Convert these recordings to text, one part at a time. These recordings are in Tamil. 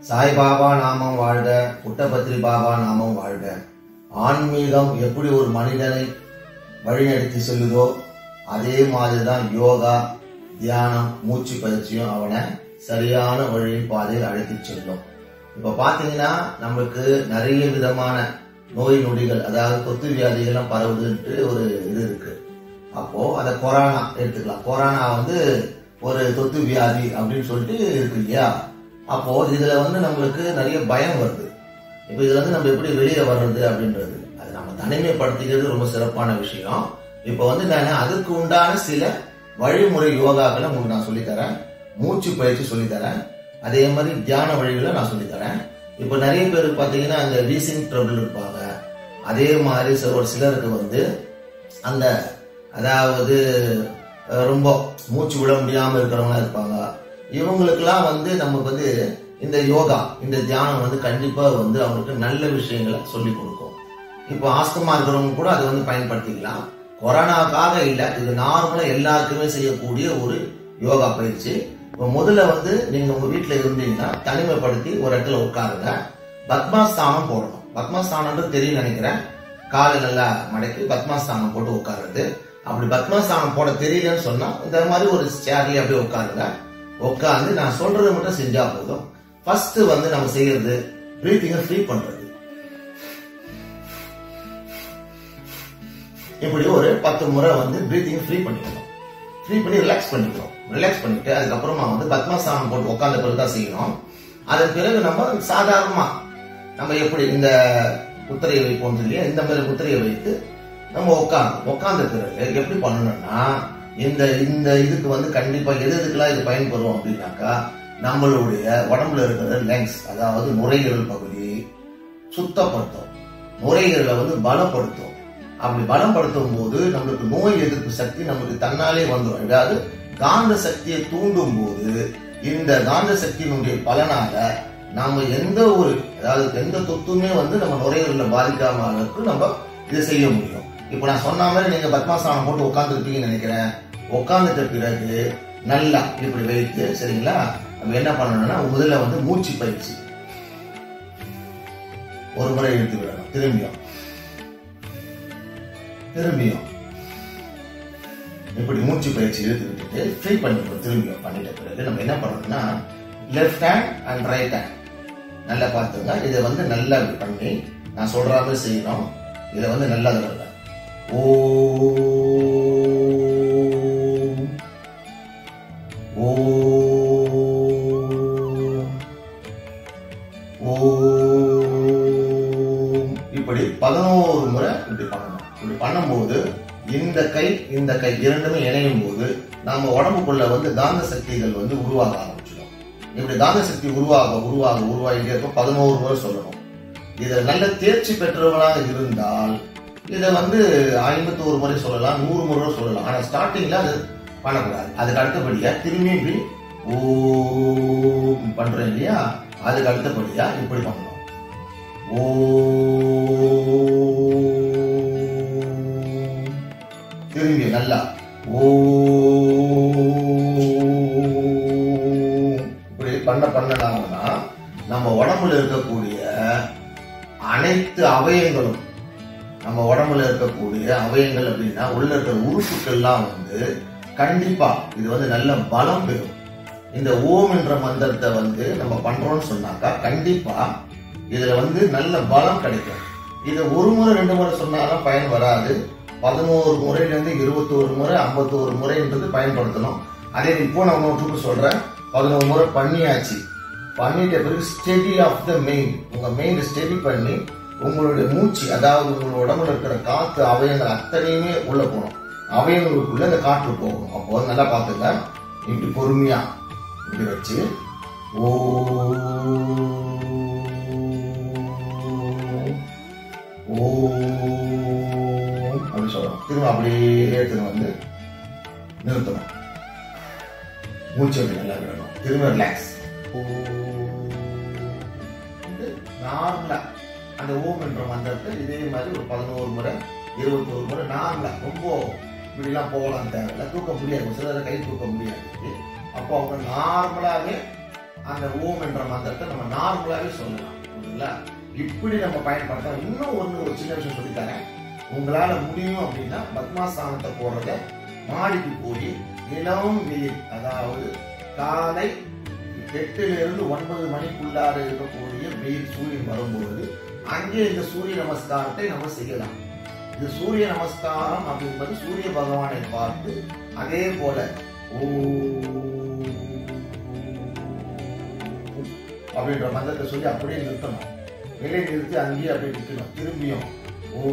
சாய்பாபா நாமம் வாழ்க புட்டபத்ரி பாபா நாமம் வாழ்க ஆன்மீகம் எப்படி ஒரு மனிதனை வழிநடத்தி செல்லுதோ அதே மாதிரி தான் யோகா தியானம் மூச்சு பயிற்சியும் அவனை சரியான வழியின் பாதையில் அழைத்துச் செல்லும் இப்ப பாத்தீங்கன்னா நம்மளுக்கு நிறைய விதமான நோய் நொடிகள் அதாவது தொத்து வியாதிகள்லாம் பரவுதுன்ட்டு ஒரு இது இருக்கு அப்போ அதை கொரோனா எடுத்துக்கலாம் கொரோனா வந்து ஒரு தொத்து வியாதி அப்படின்னு சொல்லிட்டு இருக்கு இல்லையா அப்போ இதுல வந்து நம்மளுக்கு நிறைய பயம் வருது இப்போ இதுல இருந்து நம்ம எப்படி வெளியே வர்றது அப்படின்றது அது நம்ம தனிமைப்படுத்திக்கிறது ரொம்ப சிறப்பான விஷயம் இப்போ வந்து நான் அதுக்கு உண்டான சில வழிமுறை யோகாக்களை உங்களுக்கு நான் சொல்லித்தரேன் மூச்சு பயிற்சி சொல்லித்தரேன் அதே மாதிரி தியான வழிகளை நான் சொல்லித்தரேன் இப்போ நிறைய பேருக்கு பார்த்தீங்கன்னா அந்த வீசிங் ட்ரபிள் இருப்பாங்க அதே மாதிரி சில- ஒரு சிலருக்கு வந்து அந்த அதாவது அஹ், ரொம்ப மூச்சு விட முடியாம இருக்கிறவங்க இருப்பாங்க இவங்களுக்கெல்லாம் வந்து நமக்கு வந்து இந்த யோகா இந்த தியானம் வந்து கண்டிப்பா வந்து அவங்களுக்கு நல்ல விஷயங்களை சொல்லி கொடுக்கும் இப்போ ஆஸ்தமா இருக்கிறவங்க கூட அதை வந்து பயன்படுத்திக்கலாம் கொரோனாக்காக இல்லை இது நார்மலா எல்லாருக்குமே செய்யக்கூடிய ஒரு யோகா பயிற்சி இப்போ முதல்ல வந்து நீங்க உங்க வீட்டுல இருந்தீங்கன்னா தனிமைப்படுத்தி ஒரு இடத்துல உட்காருங்க பத்மாஸ்தானம் போடணும் பத்மாஸ்தானம்ன்றது தெரியும் நினைக்கிறேன் காலை நல்லா மடக்கி பத்மாஸ்தானம் போட்டு உட்காருறது அப்படி பத்மாஸ்தானம் போட தெரியலன்னு சொன்னா இந்த மாதிரி ஒரு சேர்லயே அப்படியே உட்காருங்க உட்காந்து நான் சொல்றது மட்டும் செஞ்சா போதும் ஃபர்ஸ்ட் வந்து நம்ம செய்யறது பிரீத்திங்கை ஃப்ரீ பண்றது இப்படி ஒரு பத்து முறை வந்து பிரீத்திங் ஃப்ரீ பண்ணிக்கணும் ஃப்ரீ பண்ணி ரிலாக்ஸ் பண்ணிக்கணும் ரிலாக்ஸ் பண்ணிட்டு அதுக்கப்புறமா வந்து பத்மாசனம் போட்டு உட்காந்த பிறகு தான் செய்யணும் அதன் பிறகு நம்ம சாதாரணமா நம்ம எப்படி இந்த முத்திரையை வைப்போம் இல்லையா இந்த மாதிரி முத்திரையை வைத்து நம்ம உட்காந்து உட்கார்ந்த பிறகு எப்படி பண்ணணும்னா இந்த இந்த இதுக்கு வந்து கண்டிப்பா எது எதுக்கெல்லாம் இது பயன்படும் அப்படின்னாக்கா நம்மளுடைய உடம்புல இருக்கிற லெங்ஸ் அதாவது நுரையீரல் பகுதி சுத்தப்படுத்தும் நுரையீரலை வந்து பலப்படுத்தும் அப்படி பலப்படுத்தும் போது நம்மளுக்கு நோய் எதிர்ப்பு சக்தி நமக்கு தன்னாலே வந்துடும் அதாவது காந்த சக்தியை தூண்டும் போது இந்த காந்த சக்தியினுடைய பலனால நாம எந்த ஒரு அதாவது எந்த தொத்துமே வந்து நம்ம நுரையீரல பாதிக்காம அளவுக்கு நம்ம இதை செய்ய முடியும் இப்போ நான் சொன்ன மாதிரி நீங்க பத்மாசனம் போட்டு உட்காந்துருப்பீங்கன்னு நினைக்கிறேன் உட்காந்துட்ட பிறகு நல்லா இப்படி வைத்து சரிங்களா நம்ம என்ன பண்ணணும்னா முதல்ல வந்து மூச்சு பயிற்சி ஒரு முறை எடுத்து விடணும் திரும்பியும் திரும்பியும் இப்படி மூச்சு பயிற்சி இழுத்து விட்டுட்டு ஃப்ரீ பண்ணிக்கணும் திரும்பியும் பண்ணிட்ட பிறகு நம்ம என்ன பண்ணணும்னா left hand and right hand நல்லா பார்த்துங்க இதை வந்து நல்லா இப்படி பண்ணி நான் சொல்ற மாதிரி செய்யணும் இதை வந்து நல்லா வருங்க ஓ ஓம் இப்படி பதினோரு முறை இப்படி பண்ணணும் இப்படி பண்ணும்போது இந்த கை இந்த கை இரண்டுமே இணையும் போது நம்ம உடம்புக்குள்ள வந்து காந்த சக்திகள் வந்து உருவாக ஆரம்பிச்சிடும் இப்படி காந்த சக்தி உருவாக உருவாக உருவாகிட்டே இருக்கும் பதினோரு முறை சொல்லணும் இதில் நல்ல தேர்ச்சி பெற்றவர்களாக இருந்தால் இதை வந்து ஐம்பத்தோரு முறை சொல்லலாம் நூறு முறை சொல்லலாம் ஆனால் ஸ்டார்டிங்ல அது பண்ணக்கூடாது அதுக்கு அடுத்தபடியா திரும்பி இப்படி ஓம் பண்றோம் இல்லையா அதுக்கு அடுத்தபடியா இப்படி பண்ணணும் ஓம் திரும்பி நல்லா ஓம் இப்படி பண்ண பண்ணலாம்னா நம்ம உடம்புல இருக்கக்கூடிய அனைத்து அவயங்களும் நம்ம உடம்புல இருக்கக்கூடிய அவயங்கள் அப்படின்னா உள்ள இருக்கிற உறுப்புகள்லாம் வந்து கண்டிப்பா இது வந்து நல்ல பலம் பெறும் இந்த ஓம் என்ற மந்திரத்தை வந்து நம்ம பண்றோம்னு சொன்னாக்கா கண்டிப்பா இதுல வந்து நல்ல பலம் கிடைக்கும் இது ஒரு முறை ரெண்டு முறை சொன்னாலும் பயன் வராது பதினோரு முறையில இருந்து இருபத்தோரு முறை ஐம்பத்தோரு முறைன்றது பயன்படுத்தணும் அதே இப்போ நான் நோட்டுக்கு சொல்றேன் பதினோரு முறை பண்ணியாச்சு பண்ணிட்ட பிறகு ஸ்டெடி ஆஃப் த மெயின் உங்க மெயின் ஸ்டெடி பண்ணி உங்களுடைய மூச்சு அதாவது உங்களோட உடம்புல இருக்கிற காத்து அவயங்கள் அத்தனையுமே உள்ள போகணும் அவயங்களுக்குள்ள இந்த காற்று போகும் அப்போ நல்லா பார்த்துங்க இப்படி பொறுமையா இப்படி வச்சு ஓ ஓ அப்படி சொல்லணும் திரும்ப அப்படியே எடுத்துன்னு வந்து நிறுத்தணும் மூச்சு அப்படி நல்லா விடணும் திரும்ப ரிலாக்ஸ் நார்மலா அந்த ஓம் என்ற மந்திரத்தை இதே மாதிரி ஒரு பதினோரு முறை இருபத்தோரு முறை நார்மலா ரொம்ப இப்படிலாம் போகலாம் தேவையில்ல தூக்க முடியாது ஒரு சிலரை கை தூக்க முடியாது அப்போ அவங்க நார்மலாவே அந்த ஓம் என்ற மந்திரத்தை நம்ம நார்மலாவே சொல்லலாம் புரியுதுங்களா இப்படி நம்ம பயன்படுத்த இன்னும் ஒண்ணு ஒரு சின்ன விஷயம் சொல்லித்தரேன் உங்களால முடியும் அப்படின்னா பத்மாஸ்தானத்தை போடுறத மாடிக்கு போய் இளம் வெயில் அதாவது காலை எட்டுல இருந்து ஒன்பது மணிக்குள்ளார இருக்கக்கூடிய வெயில் சூரியன் வரும்போது அங்கே இந்த சூரிய நமஸ்காரத்தை நம்ம செய்யலாம் இது சூரிய நமஸ்காரம் அப்படின்பது சூரிய பகவானை பார்த்து அதே போல ஓ அப்படின்ற மந்திரத்தை சொல்லி அப்படியே நிறுத்தணும் நிலை நிறுத்தி அங்கேயே அப்படியே நிற்கணும் திரும்பியும் ஓ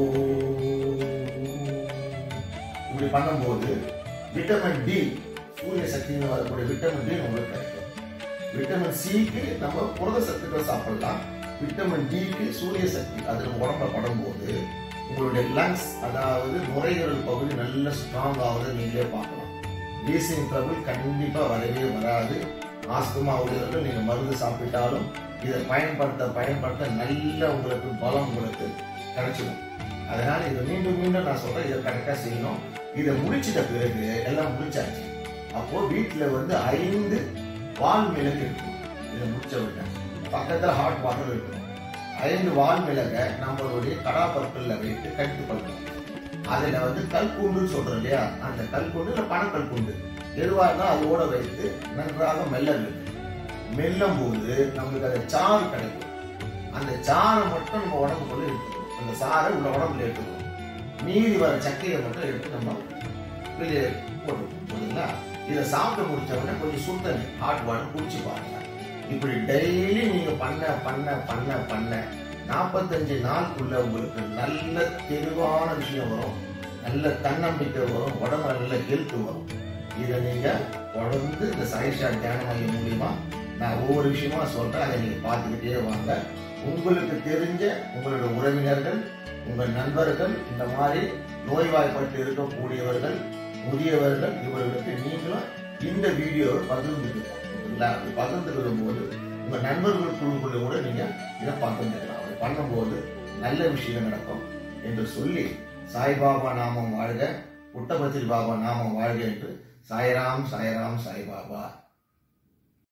இப்படி பண்ணும்போது விட்டமின் டி சூரிய சக்தின்னு வரக்கூடிய விட்டமின் டி உங்களுக்கு கிடைக்கும் விட்டமின் சிக்கு நம்ம புரத சத்துக்கள் சாப்பிடலாம் விட்டமின் டிக்கு சூரிய சக்தி அது நம்ம உடம்புல படும்போது உங்களுடைய லங்ஸ் அதாவது நுரையீரல் பகுதி நல்ல ஸ்ட்ராங் ஆகுது நீங்களே பார்க்கலாம் வீசிங் ட்ரபிள் கண்டிப்பா வரவே வராது ஆஸ்துமா உள்ளவர்கள் நீங்க மருந்து சாப்பிட்டாலும் இதை பயன்படுத்த பயன்படுத்த நல்ல உங்களுக்கு பலம் உங்களுக்கு கிடைச்சிடும் அதனால இதை மீண்டும் மீண்டும் நான் சொல்றேன் இதை கரெக்டா செய்யணும் இதை முடிச்சிட்ட பிறகு எல்லாம் முடிச்சாச்சு அப்போ வீட்டுல வந்து ஐந்து வால் மிளகு இருக்கும் இதை முடிச்ச உடனே பக்கத்துல ஹாட் வாட்டர் இருக்கணும் ஐந்து வால் மிளகை நம்மளுடைய கடாப்பற்கள்ல வைத்து கட்டு பண்ணணும் அதுல வந்து கல்கூண்டுன்னு சொல்றோம் இல்லையா அந்த கல்கூண்டு இல்ல பனக்கல்கூண்டு எதுவா இருந்தாலும் அதோட வைத்து நன்றாக மெல்ல வேண்டும் மெல்லும் போது நம்மளுக்கு அந்த சாறு கிடைக்கும் அந்த சாறை மட்டும் நம்ம உடம்புக்குள்ள எடுத்துக்கணும் அந்த சாறை உள்ள உடம்புல எடுத்துக்கணும் மீதி வர சக்கையை மட்டும் எடுத்து நம்ம வெளியே போட்டுக்கணும் புரியுதுங்களா இதை சாப்பிட்டு முடிச்ச உடனே கொஞ்சம் சுத்தண்ணி ஹாட் வாட்டர் குடிச்சு பாருங்க இப்படி டெய்லி நீங்க பண்ண பண்ண பண்ண பண்ண நாற்பத்தஞ்சு நாளுக்குள்ள உங்களுக்கு நல்ல தெளிவான விஷயம் வரும் நல்ல தன்னம்பிக்கை வரும் உடம்புல நல்ல ஹெல்த் வரும் இதை நீங்க தொடர்ந்து இந்த சாயிஷா தியான மையம் மூலியமா நான் ஒவ்வொரு விஷயமா சொல்றேன் அதை நீங்க பார்த்துக்கிட்டே வாங்க உங்களுக்கு தெரிஞ்ச உங்களோட உறவினர்கள் உங்கள் நண்பர்கள் இந்த மாதிரி நோய்வாய்ப்பட்டு இருக்கக்கூடியவர்கள் முதியவர்கள் இவர்களுக்கு நீங்களும் இந்த வீடியோவை பகிர்ந்துக்கலாம் சரிங்களா அப்படி பகிர்ந்துக்கும் போது உங்க நண்பர்கள் குழுக்குள்ள கூட நீங்க இதை பகிர்ந்துக்கலாம் அப்படி பண்ணும்போது நல்ல விஷயம் நடக்கும் என்று சொல்லி சாய்பாபா நாமம் வாழ்க புட்டபத்திரி பாபா நாமம் வாழ்க என்று சாய்ராம் சாய்ராம் சாய்பாபா